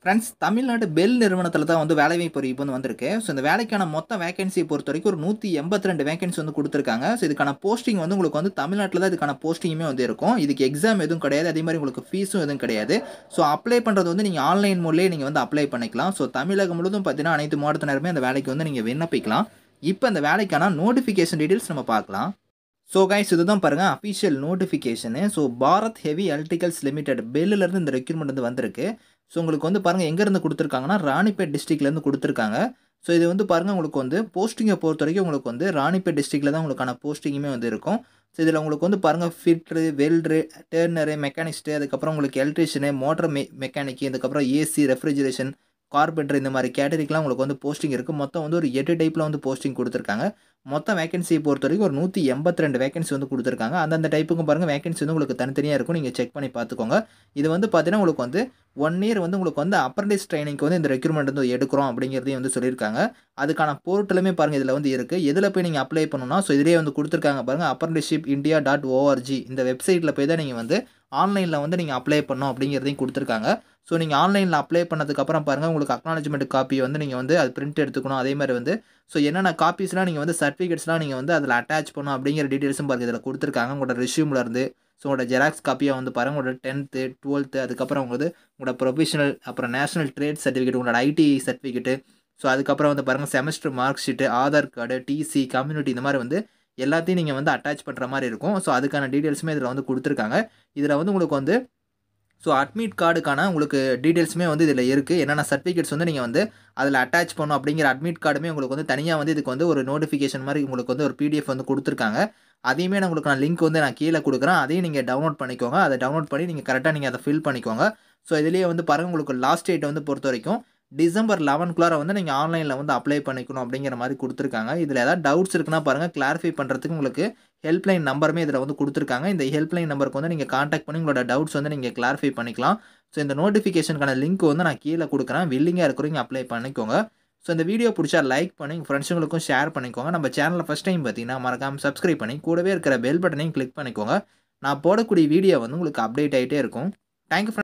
friends Tamil Nadu bell நிறுவனத்தில் தான் வந்து வேலைவாய்ப்பு அறிவிப்பு வந்து வந்திருக்கு ஸோ இந்த வேலைக்கான மொத்த வேகன்சியை பொறுத்த வரைக்கும் ஒரு நூற்றி எண்பத்தி ரெண்டு வேகன்சி வந்து கொடுத்துருக்காங்க ஸோ இதுக்கான போஸ்டிங் வந்து உங்களுக்கு வந்து தமிழ்நாட்டில் தான் இதுக்கான போஸ்டிங்குமே வந்து இருக்கும் இதுக்கு எக்ஸாம் எதுவும் கிடையாது அதே மாதிரி உங்களுக்கு ஃபீஸும் எதுவும் கிடையாது ஸோ அப்ளை பண்ணுறது வந்து நீங்கள் ஆன்லைன் மூலியே நீங்கள் வந்து அப்ளை பண்ணிக்கலாம் ஸோ தமிழகம் முழுவதும் பார்த்தீங்கன்னா அனைத்து மாவட்டத்தினருமே அந்த வேலைக்கு வந்து நீங்கள் விண்ணப்பிக்கலாம் இப்போ அந்த வேலைக்கான நோட்டிஃபிகேஷன் டீட்டெயில்ஸ் நம்ம பார்க்கலாம் ஸோ கைஸ் இதுதான் பாருங்கள் official notification so Bharat heavy electricals limited பெல்லிலேருந்து இந்த ரெக்யூர்மெண்ட் வந்து வந்திருக்கு ஸோ உங்களுக்கு வந்து பாருங்கள் எங்கேருந்து கொடுத்துருக்காங்கன்னா ராணிப்பேட் டிஸ்ட்ரிக்ட்லேருந்து கொடுத்துருக்காங்க ஸோ இது வந்து பாருங்கள் உங்களுக்கு வந்து போஸ்டிங்கை பொறுத்த வரைக்கும் உங்களுக்கு வந்து ராணிப்பேட் டிஸ்ட்ரிக்டில் தான் உங்களுக்கான போஸ்டிங்குமே வந்து இருக்கும் ஸோ இதில் உங்களுக்கு வந்து பாருங்கள் ஃபிட்ரு வெல்ட்ரு டேர்னரு மெக்கானிக்ஸ்ட்டு அதுக்கப்புறம் உங்களுக்கு எலக்ட்ரிஷியனு மோட்டர் மெ மெக்கானிக்கு அதுக்கப்புறம் ஏசி ரெஃப்ரிஜரேஷன் கார்பெண்டர் இந்த மாதிரி கேட்டரிக்கெலாம் உங்களுக்கு வந்து போஸ்டிங் இருக்குது மொத்தம் வந்து ஒரு எட்டு டைப்பில் வந்து போஸ்டிங் கொடுத்துருக்காங்க மொத்த வேகன்சியை பொறுத்த வரைக்கும் ஒரு நூற்றி எண்பத்தி ரெண்டு வேகன்சி வந்து கொடுத்துருக்காங்க அந்தந்த டைப்புக்கும் பாருங்கள் வேகன்சி வந்து உங்களுக்கு தனித்தனியாக இருக்கும் நீங்கள் செக் பண்ணி பார்த்துக்கோங்க இது வந்து பார்த்தீங்கன்னா உங்களுக்கு வந்து ஒன் இயர் வந்து உங்களுக்கு வந்து அப்ரண்டிஸ் ட்ரைனிங்க்கு வந்து இந்த ரெக்ரூட்மெண்ட் வந்து எடுக்கிறோம் அப்படிங்கிறதையும் வந்து சொல்லியிருக்காங்க அதுக்கான போர்ட்டலுமே பாருங்கள் இதில் வந்து இருக்குது எதில் போய் நீங்கள் அப்ளை பண்ணணும்னா ஸோ இதிலே வந்து கொடுத்துருக்காங்க பாருங்கள் அப்ரண்டிஸ்ஷிப் இந்தியா டாட் ஓஆர்ஜி இந்த வெப்சைட்டில் போய் தான் நீங்கள் வந்து ஆன்லைனில் வந்து நீங்கள் அப்ளை பண்ணணும் அப்படிங்கிறதையும் கொடுத்துருக்காங்க ஸோ நீங்கள் ஆன்லைனில் அப்ளை பண்ணதுக்கப்புறம் பாருங்கள் உங்களுக்கு அக்னாலஜ்மெண்ட் காப்பி வந்து நீங்கள் வந்து அது பிரிண்ட் எடுத்துக்கணும் அதே மாதிரி வந்து ஸோ என்னென்ன காப்பீஸ்லாம் நீங்கள் வந்து சர்டிஃபிகேட்ஸ்லாம் நீங்கள் வந்து அதில் அட்டாச் பண்ணணும் அப்படிங்கிற டீட்டெயில்ஸும் பாருங்கள் இதில் கொடுத்துருக்காங்க உங்களோட ரெஷ்யூம்லேருந்து ஸோ உங்களோட ஜெராக்ஸ் காப்பியாக வந்து பாருங்கள் உங்களோட டென்த்து டுவெல்த்து அதுக்கப்புறம் உங்களுக்கு உங்களோட ப்ரொஃபஷனல் அப்புறம் நேஷனல் ட்ரேட் சர்டிஃபிகேட் உங்களோட ஐடி சர்டிஃபிகேட்டு ஸோ அதுக்கப்புறம் வந்து பாருங்கள் semester mark sheet Aadhaar card TC community இந்த மாதிரி வந்து எல்லாத்தையும் நீங்கள் வந்து அட்டாச் பண்ணுற மாதிரி இருக்கும் ஸோ அதுக்கான டீட்டெயில்ஸுமே இதில் வந்து கொடுத்துருக்காங்க இதில் வந்து உங்களுக்கு வந்து ஸோ அட்மிட் கார்டுக்கான உங்களுக்கு டீட்டெயில்ஸுமே வந்து இதில் இருக்குது என்னென்ன சர்டிஃபிகேட்ஸ் வந்து நீங்கள் வந்து அதில் அட்டாச் பண்ணணும் அப்படிங்கிற அட்மிட் கார்டுமே உங்களுக்கு வந்து தனியாக வந்து இதுக்கு வந்து ஒரு நோட்டிஃபிகேஷன் மாதிரி உங்களுக்கு வந்து ஒரு பிடிஎஃப் வந்து கொடுத்துருக்காங்க அதையுமே நான் உங்களுக்கு நான் லிங்க் வந்து நான் கீழே கொடுக்குறேன் அதையும் நீங்கள் டவுன்லோட் பண்ணிக்கோங்க அதை டவுன்லோட் பண்ணி நீங்கள் கரெக்டாக நீங்கள் அதை ஃபில் பண்ணிக்கோங்க ஸோ இதுலேயே வந்து பாருங்கள் உங்களுக்கு லாஸ்ட் டேட் வந்து பொறுத்த வரைக்கும் டிசம்பர் லெவன்குள்ளார வந்து நீங்கள் ஆன்லைனில் வந்து அப்ளை பண்ணிக்கணும் அப்படிங்கிற மாதிரி கொடுத்துருக்காங்க இதில் ஏதாவது டவுட்ஸ் இருக்குன்னா பாருங்கள் கிளாரிஃபை பண்ணுறதுக்கு உங்களுக்கு ஹெல்ப்லைன் நம்பருமே இதில் வந்து கொடுத்துருக்காங்க இந்த ஹெல்ப்லைன் நம்பருக்கு வந்து நீங்கள் காண்டாக்ட் பண்ணி உங்களோட டவுட்ஸ் வந்து நீங்கள் கிளாரிஃபை பண்ணிக்கலாம் ஸோ இந்த நோட்டிஃபிகேஷனுக்கான லிங்க் வந்து நான் கீழே கொடுக்குறேன் வில்லிங்காக இருக்கிறவங்க அப்ளை பண்ணிக்கோங்க ஸோ இந்த வீடியோ பிடிச்சா லைக் பண்ணி உங்கள் ஃப்ரெண்ட்ஸுங்களுக்கும் ஷேர் பண்ணிக்கோங்க நம்ம சேனலில் ஃபஸ்ட் டைம் பார்த்தீங்கன்னா மறக்காமல் சப்ஸ்கிரைப் பண்ணி கூடவே இருக்கிற பெல் பட்டனையும் கிளிக் பண்ணிக்கோங்க நான் போடக்கூடிய வீடியோ வந்து உங்களுக்கு அப்டேட் ஆகிட்டே இருக்கும் தேங்க்யூ